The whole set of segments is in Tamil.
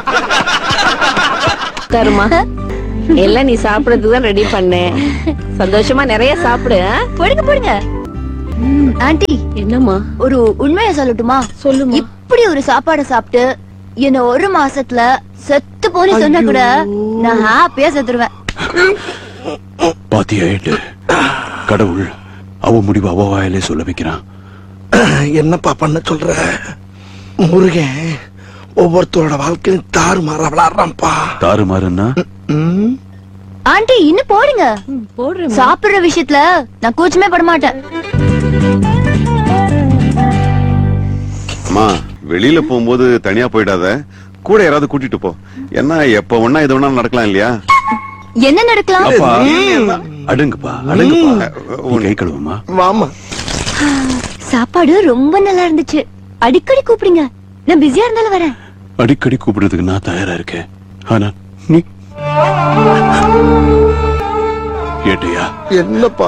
தருமா எல்லாம் நீ சாப்பிடறதுக்கு தான் ரெடி பண்ணேன் சந்தோஷமா நிறைய சாப்பிடு ஆ? போடுங்க போடுங்க ம், ஆண்டி என்னம்மா ஒரு உண்மையை சொல்லட்டுமா சொல்லுமா இப்படி ஒரு சாப்பாடை சாப்பிட்டு என்ன ஒரு மாசத்துல செத்து போனி சொன்னா கூட நான் ஹாப்பியா செத்துருவேன் பாத்தியா ஏட்டு கடவுள் அவ முடிவு அவ வாயிலே சொல்ல வைக்கிறான் என்னப்பா பண்ண சொல்ற முருகன் ஒவ்வொருத்தரோட வாழ்க்கையும் தாறு மாற விளாடுறான்ப்பா தாறுமாறுன்னா ம், ஆண்டி இன்னும் போடுங்க போடுறேன் சாப்பிடுற விஷயத்துல நான் கூச்சமே பட மாட்டேன் அம்மா வெளியில போகும்போது தனியா போயிடாத கூட யாராவது கூட்டிட்டு போ ஏன்னா எப்ப ஒண்ணா இது ஒண்ணா நடக்கலாம் இல்லையா என்ன நடக்கலாம் அப்பா அடுங்குப்பா அடுங்குப்பா நீ கை கழுவுமா வாமா சாப்பாடு ரொம்ப நல்லா இருந்துச்சு அடிக்கடி கூப்பிடுங்க நான் பிஸியா இருந்தாலும் வரேன் அடிக்கடி கூப்பிடுறதுக்கு நான் தயாரா இருக்கேன் ஆனா நீ ஏட்டையா என்னப்பா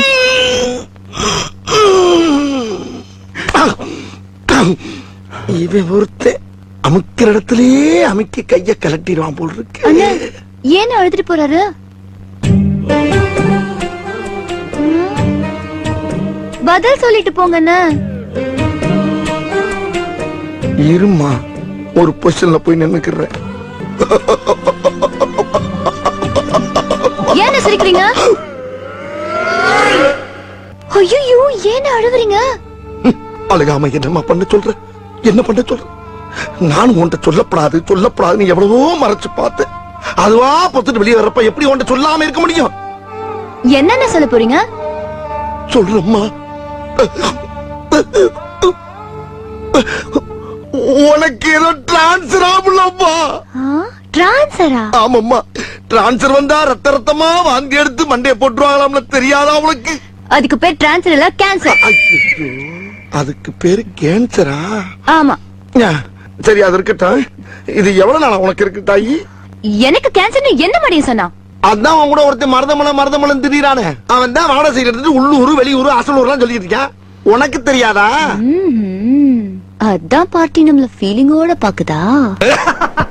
இவன் ஒருத்தன் அமுக்கிற இடத்திலேயே அமுக்கி கைய கலட்டிடுவான் போல் இருக்கு அண்ணா ஏன் அழுதுட்டு போறாரு ம். பதில் சொல்லிட்டு போங்க அண்ணா இருமா ஒரு பொசிஷன்ல போய் நின்னுக்கிறேன் ஏன் சிரிக்கிறீங்க ஐயோ ஏன் அழுவுறீங்க அழுகாம என்னம்மா பண்ண சொல்ற என்ன பண்ண சொல்ற நான் உன்கிட்ட சொல்லப்படாது சொல்லப்படாது நீ எவ்வளவோ மறைச்சு பார்த்தேன் அதுவா பொத்துட்டு வெளியே வர்றப்ப எப்படி உன்கிட்ட சொல்லாம இருக்க முடியும் என்னென்ன சொல்ல போறீங்க சொல்றம்மா உனக்கு ஏதோ டிரான்ஸ்ஃபர் ஆகலப்பா டிரான்சரா ஆமாம்மா டிரான்ஸ்ஃபர் வந்தா ரத்த ரத்தமா வாந்தி எடுத்து மண்டைய போட்டுருவாங்களாம்னு தெரியாதா உனக்கு அதுக்கு பேர் டிரான்சர் இல்ல கேன்சர் ஐயோ, அதுக்கு பேரு கேன்சரா ஆமா ஞா, சரி அது இருக்கட்டும் இது எவ்வளவு நாளா உனக்கு இருக்கு தாயி எனக்கு கேன்சர்னு என்ன முடியும் சொன்னா அதான் அவன் கூட ஒருத்தன் மருதமலை மருதமலம் திடீரானே அவன் தான் வாடகை சைடு எடுத்துட்டு உள்ளூர் வெளியூர் அசலூர்லாம் சொல்லிட்டு இருக்கான் உனக்கு தெரியாதா ம்ஹும். அதான் பார்ட்டி நம்மள ஃபீலிங்கோட பாக்குதா